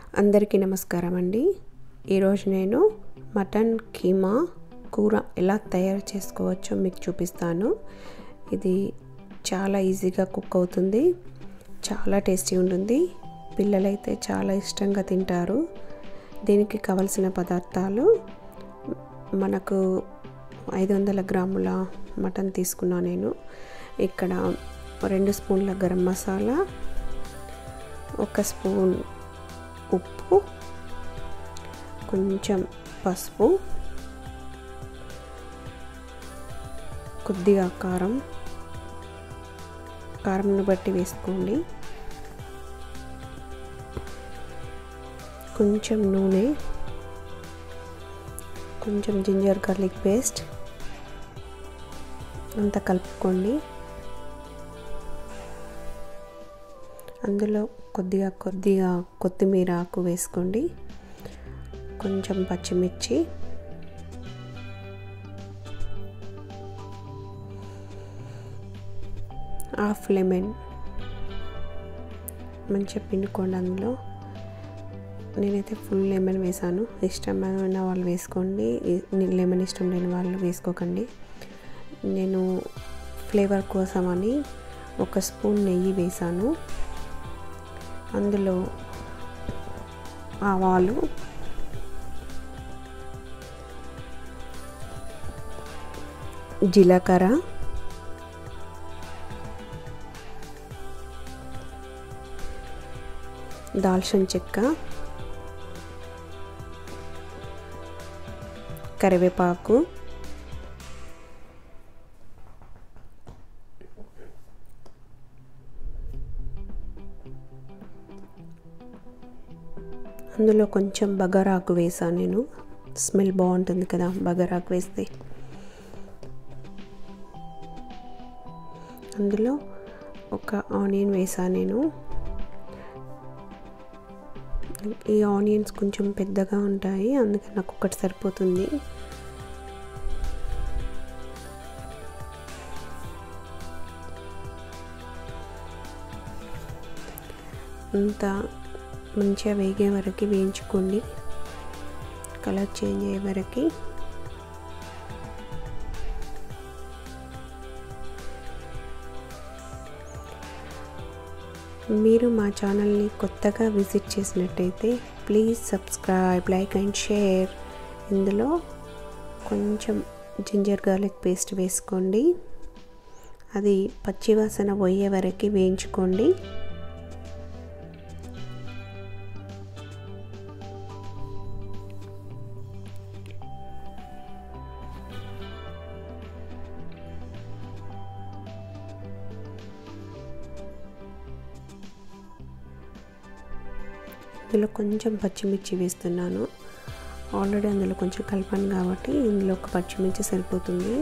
అందరికీ నమస్కారం అండి ఈరోజు నేను మటన్ కీమా కూర ఎలా తయారు చేసుకోవచ్చో మీకు చూపిస్తాను ఇది చాలా ఈజీగా కుక్ అవుతుంది చాలా టేస్టీ ఉంటుంది పిల్లలైతే చాలా ఇష్టంగా తింటారు దీనికి కావలసిన పదార్థాలు మనకు ఐదు వందల గ్రాముల మటన్ తీసుకున్నా నేను ఇక్కడ రెండు స్పూన్ల గరం మసాలా ఒక స్పూన్ ఉప్పు కొంచెం పసుపు కొద్దిగా కారం కారంను బట్టి వేసుకోండి కొంచెం నూనె కొంచెం జింజర్ గార్లిక్ పేస్ట్ అంతా కలుపుకోండి అందులో కొద్దిగా కొద్దిగా కొత్తిమీర ఆకు వేసుకోండి కొంచెం పచ్చిమిర్చి హాఫ్ లెమన్ మంచిగా పిండుకోండి అందులో నేనైతే ఫుల్ లెమన్ వేసాను ఇష్టమైన వాళ్ళు వేసుకోండి లెమన్ ఇష్టం లేని వాళ్ళు వేసుకోకండి నేను ఫ్లేవర్ కోసం అని ఒక స్పూన్ నెయ్యి వేసాను అందులో ఆవాలు జీలకర్ర దాల్చిన చెక్క కరివేపాకు అందులో కొంచెం బగారాకు వేసాను నేను స్మెల్ బాగుంటుంది కదా బగారాకు వేస్తే అందులో ఒక ఆనియన్ వేసాను నేను ఈ ఆనియన్స్ కొంచెం పెద్దగా ఉంటాయి అందుకని నాకు ఒకటి సరిపోతుంది అంతా మంచిగా వేగే వరకు వేయించుకోండి కలర్ చేంజ్ అయ్యే వరకు మీరు మా ఛానల్ని కొత్తగా విజిట్ చేసినట్టయితే please subscribe like and share ఇందులో కొంచెం జింజర్ గార్లిక్ పేస్ట్ వేసుకోండి అది పచ్చివాసన పోయే వరకు వేయించుకోండి ఇందులో కొంచెం పచ్చిమిర్చి వేస్తున్నాను ఆల్రెడీ అందులో కొంచెం కలపాను కాబట్టి ఇందులో ఒక పచ్చిమిర్చి సరిపోతుంది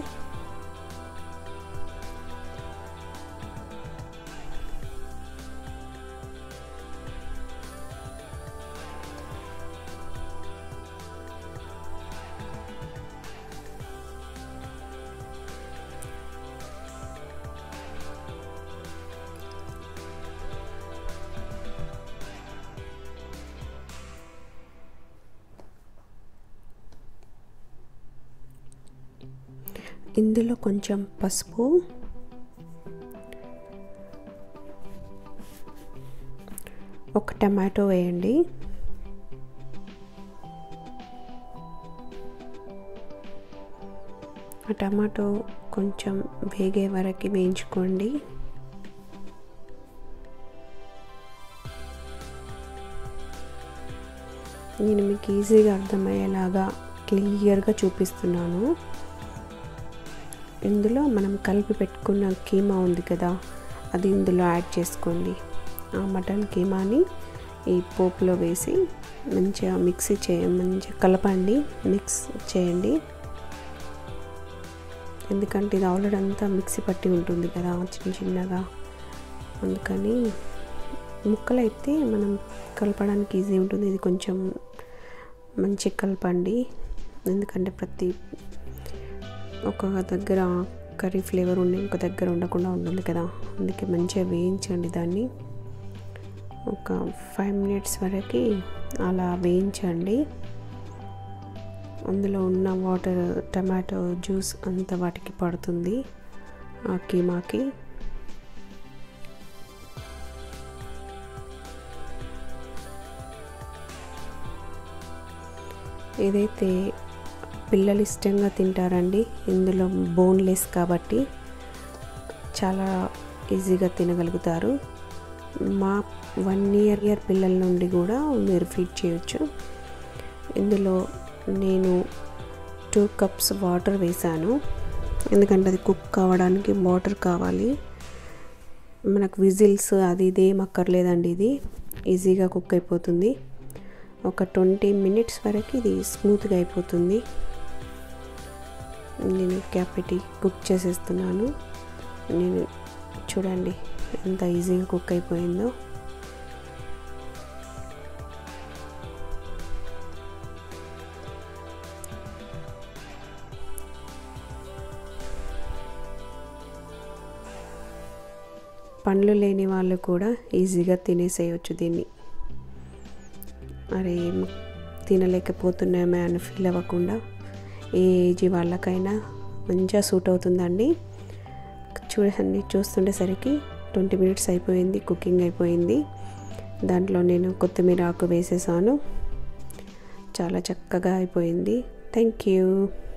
ఇందులో కొంచెం పసుపు ఒక టమాటో వేయండి ఆ టమాటో కొంచెం వేగే వరకు వేయించుకోండి నేను మీకు ఈజీగా అర్థమయ్యేలాగా క్లియర్గా చూపిస్తున్నాను ఇందులో మనం కలిపి పెట్టుకున్న కీమా ఉంది కదా అది ఇందులో యాడ్ చేసుకోండి ఆ మటన్ కీమాని ఈ పోపులో వేసి మంచిగా మిక్సీ చేయ మంచిగా కలపండి మిక్స్ చేయండి ఎందుకంటే ఇది ఆల్రెడీ అంతా మిక్సీ పట్టి ఉంటుంది కదా చిన్న చిన్నగా అందుకని ముక్కలు అయితే మనం కలపడానికి ఈజీ ఉంటుంది ఇది కొంచెం మంచిగా కలపండి ఎందుకంటే ప్రతి ఒక దగ్గర కర్రీ ఫ్లేవర్ ఉండి ఇంకో దగ్గర ఉండకుండా ఉంటుంది కదా అందుకే మంచిగా వేయించండి దాన్ని ఒక ఫైవ్ మినిట్స్ వరకు అలా వేయించండి అందులో ఉన్న వాటర్ టమాటో జ్యూస్ అంతా వాటికి పడుతుంది ఆ కీమాకి ఏదైతే పిల్లలు ఇష్టంగా తింటారండి ఇందులో బోన్లెస్ కాబట్టి చాలా ఈజీగా తినగలుగుతారు మా వన్ ఇయర్ ఇయర్ పిల్లల నుండి కూడా మీరు ఫీడ్ చేయొచ్చు ఇందులో నేను టూ కప్స్ వాటర్ వేసాను ఎందుకంటే అది కుక్ కావడానికి వాటర్ కావాలి మనకు విజిల్స్ అది ఇదేం అక్కర్లేదండి ఇది ఈజీగా కుక్ అయిపోతుంది ఒక ట్వంటీ మినిట్స్ వరకు ఇది స్మూత్గా అయిపోతుంది నేను క్యాప్ పెట్టి కుక్ చేసేస్తున్నాను నేను చూడండి ఎంత ఈజీగా కుక్ అయిపోయిందో పండ్లు లేని వాళ్ళు కూడా ఈజీగా తినేసేయచ్చు దీన్ని అరే తినలేకపోతున్నామే అని ఫీల్ అవ్వకుండా ఏ ఏజ్ వాళ్ళకైనా మంచిగా సూట్ అవుతుందండి చూడండి చూస్తుండేసరికి ట్వంటీ మినిట్స్ అయిపోయింది కుకింగ్ అయిపోయింది దాంట్లో నేను కొత్తిమీర ఆకు వేసేసాను చాలా చక్కగా అయిపోయింది థ్యాంక్ యూ